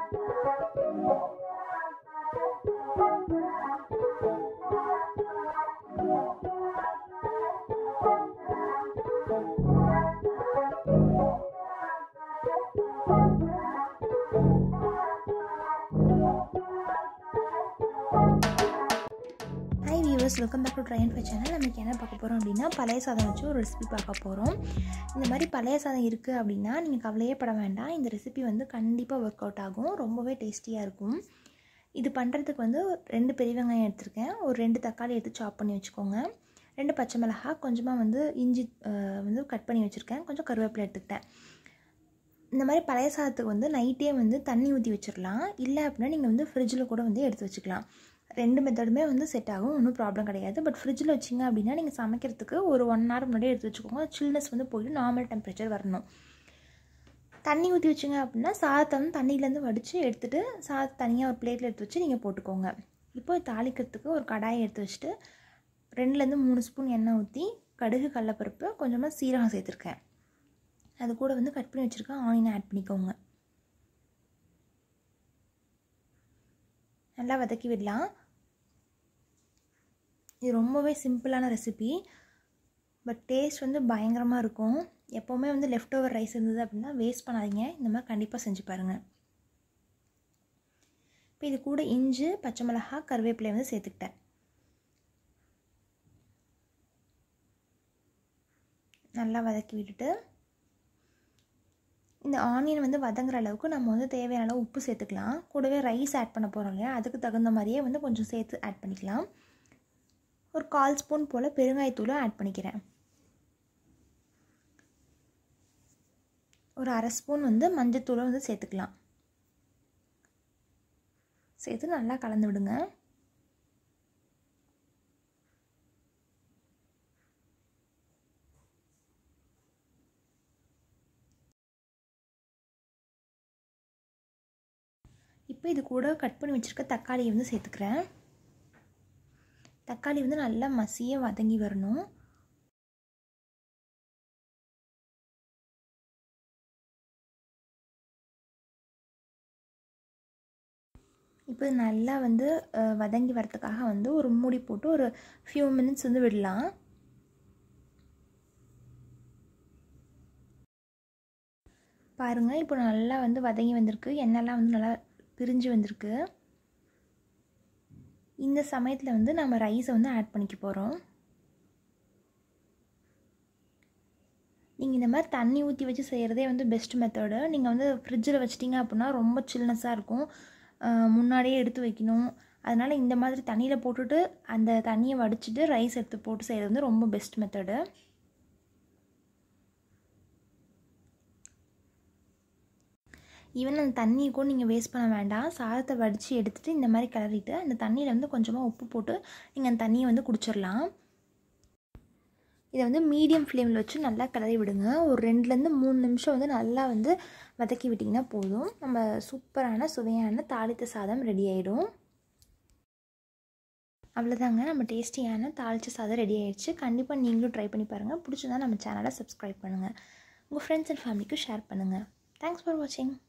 hi viewers welcome back to try and fi channel நமக்கு என்ன பார்க்க போகிறோம் அப்படின்னா பழைய சாதம் வச்சு ஒரு ரெசிபி பார்க்க போகிறோம் இந்த மாதிரி பழைய சாதம் இருக்குது அப்படின்னா நீங்கள் கவலையே பட வேண்டாம் இந்த ரெசிபி வந்து கண்டிப்பாக ஒர்க் அவுட் ஆகும் ரொம்பவே டேஸ்டியாக இருக்கும் இது பண்ணுறதுக்கு வந்து ரெண்டு பெரிய வெங்காயம் எடுத்திருக்கேன் ஒரு ரெண்டு தக்காளி எடுத்து சாப் பண்ணி வச்சுக்கோங்க ரெண்டு பச்சை மிளகா கொஞ்சமாக வந்து இஞ்சி அஹ், வந்து கட் பண்ணி வச்சுருக்கேன் கொஞ்சம் கருவேப்பிலை எடுத்துக்கிட்டேன் இந்த மாதிரி பழைய சாதத்துக்கு வந்து நைட்டே வந்து தண்ணி ஊற்றி வச்சிடலாம் இல்லை அப்படின்னா நீங்கள் வந்து ஃப்ரிட்ஜில் கூட வந்து எடுத்து வச்சுக்கலாம் ரெண்டு மெத்தடுமே வந்து செட் ஆகும் ஒன்றும் ப்ராப்ளம் கிடையாது பட் ஃப்ரிட்ஜில் வச்சிங்க அப்படின்னா நீங்கள் சமைக்கிறதுக்கு ஒரு ஒன் ஹவர் முன்னாடியே எடுத்து வச்சுக்கோங்க சில்னஸ் வந்து போயிட்டு நார்மல் டெம்பரேச்சர் வரணும் தண்ணி ஊற்றி வச்சிங்க அப்படின்னா சாதத்தை வந்து தண்ணியிலேருந்து வடித்து எடுத்துகிட்டு சாதத்தை தனியாக ஒரு பிளேட்டில் எடுத்து வச்சு நீங்கள் போட்டுக்கோங்க இப்போ தாளிக்கிறதுக்கு ஒரு கடாயை எடுத்து வச்சுட்டு ரெண்டுலேருந்து மூணு ஸ்பூன் எண்ணெய் ஊற்றி கடுகு கடலப்பருப்பு கொஞ்சமாக சீரகம் சேர்த்துருக்கேன் அது கூட வந்து கட் பண்ணி வச்சுருக்க ஆனியனை ஆட் பண்ணிக்கோங்க நல்லா வதக்கி விடலாம் இது ரொம்பவே சிம்பிளான ரெசிபி பட் டேஸ்ட் வந்து பயங்கரமாக இருக்கும் எப்போவுமே வந்து லெஃப்ட் ஓவர் ரைஸ் இருந்தது அப்படின்னா வேஸ்ட் பண்ணாதீங்க இந்த மாதிரி கண்டிப்பாக செஞ்சு பாருங்கள் இப்போ இது கூட இஞ்சி பச்சை மிளகா கருவேப்பிலை வந்து சேர்த்துக்கிட்டேன் நல்லா வதக்கி விட்டுட்டு இந்த ஆனியன் வந்து வதங்குற அளவுக்கு நம்ம வந்து தேவையான அளவு உப்பு சேர்த்துக்கலாம் கூடவே ரைஸ் ஆட் பண்ண போகிறோம் இல்லையா அதுக்கு தகுந்த மாதிரியே வந்து கொஞ்சம் சேர்த்து ஆட் பண்ணிக்கலாம் ஒரு கால் ஸ்பூன் போல் பெருங்காயத்தூளும் ஆட் பண்ணிக்கிறேன் ஒரு அரை ஸ்பூன் வந்து மஞ்சத்தூளும் வந்து சேர்த்துக்கலாம் சேர்த்து நல்லா கலந்து விடுங்க இப்போ இது கூட கட் பண்ணி வச்சுருக்க தக்காளியை வந்து சேர்த்துக்கிறேன் தக்காளி வந்து நல்லா மசிய வதங்கி வரணும் இப்போ இது நல்லா வந்து அஹ், வதங்கி வரதுக்காக வந்து ஒரு மூடி போட்டு ஒரு ஃபியூ மினிட்ஸ் வந்து விடலாம் பாருங்கள் இப்போ நல்லா வந்து வதங்கி வந்திருக்கு எண்ணெய்லாம் வந்து நல்லா பிரிஞ்சு வந்திருக்கு இந்த சமயத்தில் வந்து நம்ம ரைஸை வந்து ஆட் பண்ணிக்க போகிறோம் நீங்கள் இந்த மாதிரி தண்ணி ஊற்றி வச்சு செய்கிறதே வந்து பெஸ்ட் மெத்தடு நீங்கள் வந்து ஃப்ரிட்ஜில் வச்சிட்டிங்க அப்படின்னா ரொம்ப சில்னஸாக இருக்கும் அஹ் முன்னாடியே எடுத்து வைக்கணும் அதனால் இந்த மாதிரி தண்ணியில் போட்டுட்டு அந்த தண்ணியை வடிச்சிட்டு ரைஸ் எடுத்து போட்டு செய்கிறது வந்து ரொம்ப பெஸ்ட் மெத்தடு ஈவன் அந்த தண்ணியை கூட நீங்கள் வேஸ்ட் பண்ண வேண்டாம் சாதத்தை வடித்து எடுத்துகிட்டு இந்த மாதிரி கிளறிட்டு அந்த தண்ணியில் வந்து கொஞ்சமாக உப்பு போட்டு நீங்கள் அந்த தண்ணியை வந்து குடிச்சிடலாம் இதை வந்து மீடியம் ஃப்ளேமில் வச்சு நல்லா கிளறி விடுங்க ஒரு ரெண்டுலேருந்து மூணு நிமிஷம் வந்து நல்லா வந்து வதக்கி விட்டிங்கன்னா போதும் நம்ம சூப்பரான சுவையான தாளித்த சாதம் ரெடி ஆகிடும் அவ்வளோதாங்க நம்ம டேஸ்டியான தாளித்த சாதம் ரெடி ஆயிடுச்சு கண்டிப்பாக நீங்களும் ட்ரை பண்ணி பாருங்கள் பிடிச்சிருந்தா நம்ம சேனலை சப்ஸ்கிரைப் பண்ணுங்கள் உங்கள் ஃப்ரெண்ட்ஸ் அண்ட் ஃபேமிலிக்கும் ஷேர் பண்ணுங்கள் தேங்க்ஸ் ஃபார் வாட்சிங்